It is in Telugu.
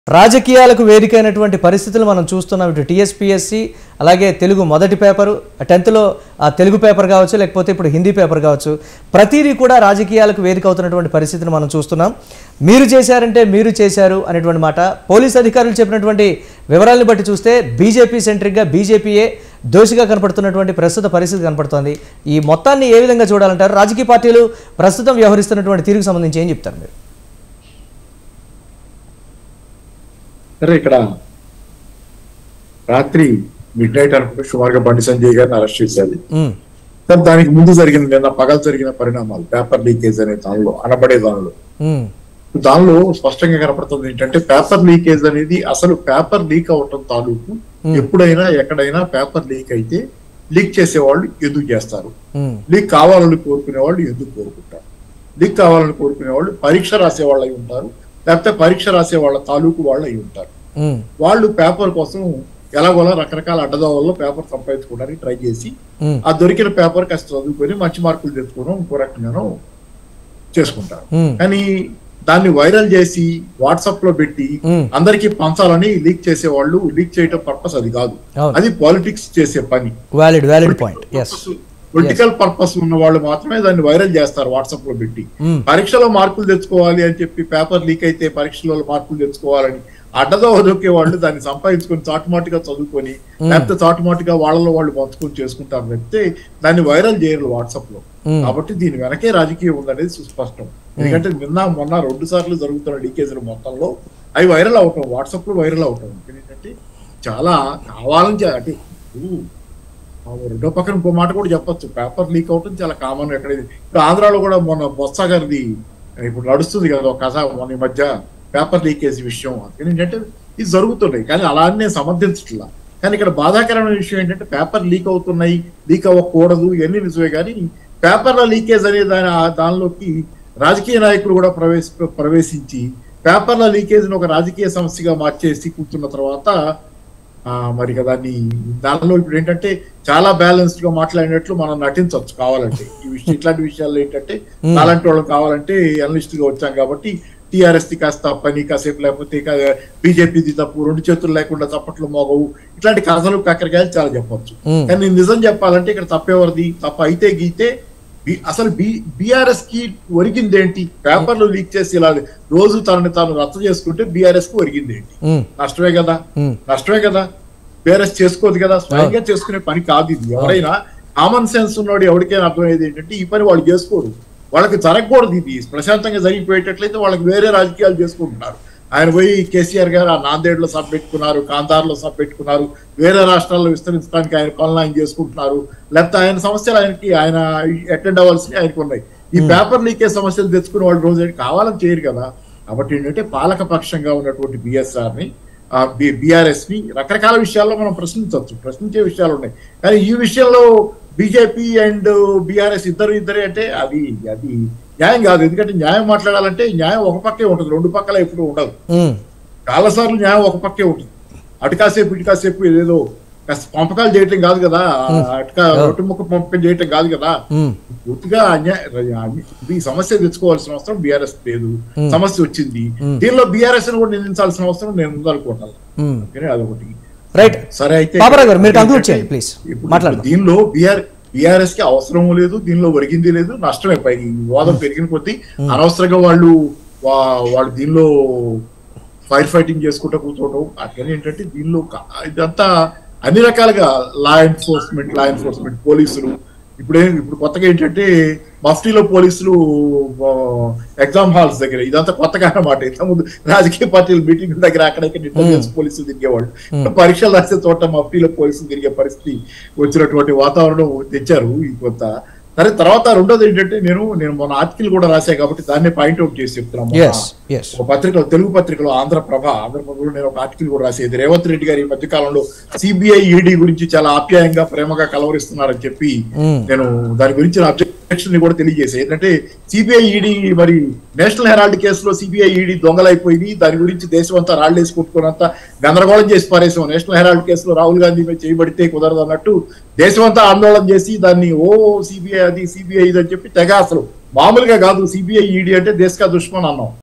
రాజకీయాలకు వేదికైనటువంటి పరిస్థితులు మనం చూస్తున్నాం ఇటు టీఎస్పీఎస్సి అలాగే తెలుగు మొదటి పేపరు టెన్త్లో ఆ తెలుగు పేపర్ కావచ్చు లేకపోతే ఇప్పుడు హిందీ పేపర్ కావచ్చు ప్రతిదీ కూడా రాజకీయాలకు వేదిక అవుతున్నటువంటి పరిస్థితిని మనం చూస్తున్నాం మీరు చేశారంటే మీరు చేశారు అనేటువంటి మాట పోలీస్ అధికారులు చెప్పినటువంటి వివరాలను బట్టి చూస్తే బీజేపీ సెంట్రిక్గా బీజేపీయే దోషిగా కనపడుతున్నటువంటి ప్రస్తుత పరిస్థితి కనపడుతోంది ఈ మొత్తాన్ని ఏ విధంగా చూడాలంటారు రాజకీయ పార్టీలు ప్రస్తుతం వ్యవహరిస్తున్నటువంటి తీరుకు సంబంధించి ఏం చెప్తారు మీరు సరే ఇక్కడ రాత్రి మిడ్ నైట్ అనుకుంటే సుమారుగా బండి సంజయ్ గారిని అరెస్ట్ చేశారు ఉమ్, కానీ దానికి ముందు జరిగిన నిన్న పగలు జరిగిన పరిణామాలు పేపర్ లీకేజ్ అనే దానిలో అనబడే దానిలో ఉమ్, దానిలో స్పష్టంగా కనపడుతుంది ఏంటంటే పేపర్ లీకేజ్ అనేది అసలు పేపర్ లీక్ అవటం తాలూకు ఎప్పుడైనా ఎక్కడైనా పేపర్ లీక్ అయితే లీక్ చేసేవాళ్ళు ఎందుకు చేస్తారు ఉమ్, లీక్ కావాలని కోరుకునే వాళ్ళు ఎందుకు కోరుకుంటారు లీక్ కావాలని కోరుకునే వాళ్ళు పరీక్ష రాసే వాళ్ళు అయి ఉంటారు లేకపోతే పరీక్ష రాసే వాళ్ళ తాలూకు వాళ్ళు అయి ఉంటారు ఉమ్, వాళ్ళు పేపర్ కోసం ఎలాగోలా రకరకాల అడ్డదోవల్లో పేపర్ సంపాదించుకోవడానికి ట్రై చేసి ఉమ్, ఆ దొరికిన పేపర్ కాస్త చదువుకొని మంచి మార్కులు తెచ్చుకోవడం ఇంకో రకంగానో చేసుకుంటారు ఉమ్, కానీ దాన్ని వైరల్ చేసి వాట్సాప్ లో పెట్టి ఉమ్. అందరికీ పంచాలని లీక్ చేసే వాళ్ళు లీక్ చేయటం పర్పస్ అది కాదు అవును అది పాలిటిక్స్ చేసే పని valid valid point yes political purpose ఉన్న వాళ్ళు మాత్రమే దాన్ని వైరల్ చేస్తారు వాట్సాప్ లో పెట్టి ఉమ్, పరీక్షలో మార్కులు తెచ్చుకోవాలి అని చెప్పి పేపర్ లీక్ అయితే పరీక్షలో మార్కులు తెచ్చుకోవాలని అడ్డదో వదొకే వాళ్ళు దాన్ని సంపాదించుకొని చాటుమాటుగా చదువుకొని లేకపోతే చాటుమాటుగా వాళ్ళలో వాళ్ళు పంచుకొని చేసుకుంటారు తప్పితే దాన్ని వైరల్ చేయరు వాట్సాప్ లో ఉమ్, కాబట్టి దీని వెనకే రాజకీయం ఉందనేది సుస్పష్టం ఎందుకంటే నిన్న మొన్న రెండు సార్లు జరుగుతున్న లీకేజీల మొత్తంలో అవి వైరల్ అవటం వాట్సాప్ లో వైరల్ అవటం ఎందుకంటే చాలా కావాలని చే- అంటే ఇప్పుడు ఆ రెండో పక్కన ఇంకో మాట కూడా చెప్పొచ్చు పేపర్ లీక్ అవటం చాలా కామన్ ఎక్కడ ఇప్పుడు ఆంధ్రాలో కూడా మొన్న బొత్స గారిది ఇప్పుడు నడుస్తుంది కదా ఒక కథ మొన్న ఈ మధ్య పేపర్ లీకేజ్ విషయం అందుకని ఏంటంటే ఇది జరుగుతున్నాయి కానీ అలా అని నేను సమర్థించట్లా కానీ ఇక్కడ బాధాకరమైన విషయం ఏంటంటే పేపర్ లీక్ అవుతున్నాయి లీక్ అవ్వకూడదు ఇవన్నీ నిజమే కానీ పేపర్ల లీకేజ్ అనే దాని ఆ- దానిలోకి రాజకీయ నాయకులు కూడా ప్రవేశ ప్రవేశించి పేపర్ల లీకేజ్ ఒక రాజకీయ సమస్యగా మార్చేసి కూర్చున్న తర్వాత ఆ మరి కదా దాన్ని దానిలో ఇప్పుడు ఏంటంటే చాలా బ్యాలెన్స్డ్ గా మాట్లాడినట్లు మనం నటించవచ్చు కావాలంటే ఈ విషయం ఇట్లాంటి విషయాల్లో ఏంటంటే అలాంటి వాళ్ళు కావాలంటే అనలిస్ట్ గా వచ్చాం కాబట్టి టిఆర్ఎస్ ది కాస్త పని కాసేపు లేకపోతే బీజేపీది తప్పు రెండు చేతులు లేకుండా చప్పట్లు మోగవు ఇట్లాంటి కథలు కాకరకాయలు చాలా చెప్పొచ్చు ఉమ్, కానీ నేను నిజం చెప్పాలంటే ఇక్కడ తప్పెవరిది తప్ప అయితే గీతే బి- అసలు బి బీఆర్ఎస్ కి ఒరిగింది ఏంటి పేపర్లు లీక్ చేసి ఇలా రోజు తనని తాను రద్దు చేసుకుంటే బీఆర్ఎస్ కి ఒరిగింది ఏంటి ఉమ్, నష్టమే కదా ఉమ్, నష్టమే కదా బీఆర్ఎస్ చేసుకోదు కదా స్వయంగా చేసుకునే పని కాదు ఇది ఎవరైనా కామన్ సెన్స్ ఉన్నవాడు ఎవరికైనా అర్థమయ్యేది ఏంటంటే ఈ పని వాళ్ళు చేసుకోరు వాళ్ళకి జరగకూడదు ఇది ప్రశాంతంగా జరిగిపోయేటట్లయితే వాళ్ళకి వేరే రాజకీయాలు చేసుకుంటున్నారు ఆయన పోయి కేసీఆర్ గారు ఆ నాందేడ్లో సబ్ పెట్టుకున్నారు కాంతార్లో సబ్ పెట్టుకున్నారు వేరే రాష్ట్రాల్లో విస్తరించడానికి ఆయన పనులు ఆయన చేసుకుంటున్నారు లేకపోతే ఆయన సమస్యలు ఆయనకి ఆయన అటెండ్ అవ్వాల్సినవి ఆయనకు ఉన్నాయి ఈ పేపర్ లీకేజ్ సమస్యలు తెచ్చుకునే వాళ్ళు రోజు ఏంటి కావాలని చేయరు కదా కాబట్టి ఏంటంటే పాలక పక్షంగా ఉన్నటువంటి బిఎస్ఆర్ ని బిఆర్ఎస్ ని రకరకాల విషయాల్లో మనం ప్రశ్నించవచ్చు ప్రశ్నించే విషయాలు ఉన్నాయి కానీ ఈ విషయంలో బీజేపీ అండ్ బిఆర్ఎస్ ఇద్దరు ఇద్దరే అంటే అది అది న్యాయం కాదు ఎందుకంటే న్యాయం మాట్లాడాలంటే న్యాయం ఒక పక్కే ఉంటుంది రెండు పక్కల ఎప్పుడు ఉండదు ఉమ్, చాలా సార్లు న్యాయం ఒక పక్కే ఉంటుంది అటు కాసేపు ఇటు కాసేపు ఏదో కాస్త పంపకాలు చేయటం కాదు కదా అటుకా రొట్టె ముక్క పంపకం చేయటం కాదు కదా ఉమ్, పూర్తిగా అన్యాయ అన్య- ఈ సమస్య తెచ్చుకోవాల్సిన అవసరం బీఆర్ఎస్ లేదు సమస్య వచ్చింది దీనిలో బీఆర్ఎస్ ని కూడా నిందించాల్సిన అవసరం నేను ఉందనుకుంటాను ఉమ్. కానీ అదొకటి రైట్ సరే అయితే బాబురావు గారు, మీరు conclude చేయండి, please. ఇప్పుడు మాట్లాడదాం. దీనిలో బీఆర్ బీఆర్ఎస్ కి అవసరం లేదు దీనిలో ఒరిగింది లేదు నష్టమే పై ఈ వివాదం పెరిగిన కొద్దీ అనవసరంగా వాళ్ళు వా- వాళ్ళు దీనిలో ఫైర్ ఫైటింగ్ చేసుకుంటూ కూర్చోవడం అట్లనే ఏంటంటే దీనిలో కా- ఇదంతా అన్ని రకాలుగా లా ఎన్ఫోర్స్మెంట్ లా ఎన్ఫోర్స్మెంట్ పోలీసులు ఇప్పుడే ఇప్పుడు కొత్తగా ఏంటంటే మఫ్టీలో పోలీసులు ఎగ్జామ్ హాల్స్ దగ్గర ఇదంతా కొత్తగా అన్నమాట ఇంతకుముందు రాజకీయ పార్టీల మీటింగ్ దగ్గర అక్కడ ఇక్కడ ఇంటెలిజెన్స్ పోలీసులు తిరిగేవాళ్ళు ఇప్పుడు పరీక్షలు రాసే చోట మఫ్టీలో పోలీసులు తిరిగే పరిస్థితి వచ్చినటువంటి వాతావరణం తెచ్చారు ఈ కొంత సరే తర్వాత రెండోది ఏంటంటే నేను నేను మొన్న ఆర్టికల్ కూడా రాశా కాబట్టి దాన్ని పాయింట్అవుట్ చేసి చెప్తున్నాను మొన్న ఎస్ ఎస్ ఒక పత్రికలో తెలుగు పత్రికలో ఆంధ్రప్రభ ఆంధ్రప్రభలో నేను ఒక ఆర్టికల్ కూడా రాసేది రేవంత్ రెడ్డి గారు ఈ మధ్య కాలంలో సిబిఐ ఈడీ గురించి చాలా ఆప్యాయంగా ప్రేమగా కలవరిస్తున్నారని చెప్పి ఉమ్, నేను దాని గురించి అబ్జెక్షన్ ని కూడా తెలియజేసా ఏంటంటే సిబిఐ ఈడీ మరి నేషనల్ హెరాల్డ్ కేసులో సిబిఐ ఈడీ దొంగలైపోయింది దాని గురించి దేశం అంతా రాళ్ళేసి కొట్టుకున్నంత గందరగోళం చేసి పారేసాం నేషనల్ హెరాల్డ్ కేసులో రాహుల్ గాంధీ మీద చేయబడితే కుదరదు అన్నట్టు దేశం అంతా ఆందోళన చేసి దాన్ని ఓ సిబిఐ అది సిబిఐ ఇది అని చెప్పి తెగ అసలు మామూలుగా కాదు సిబిఐ ఈడీ అంటే దేశ దుష్మన్ అన్నాం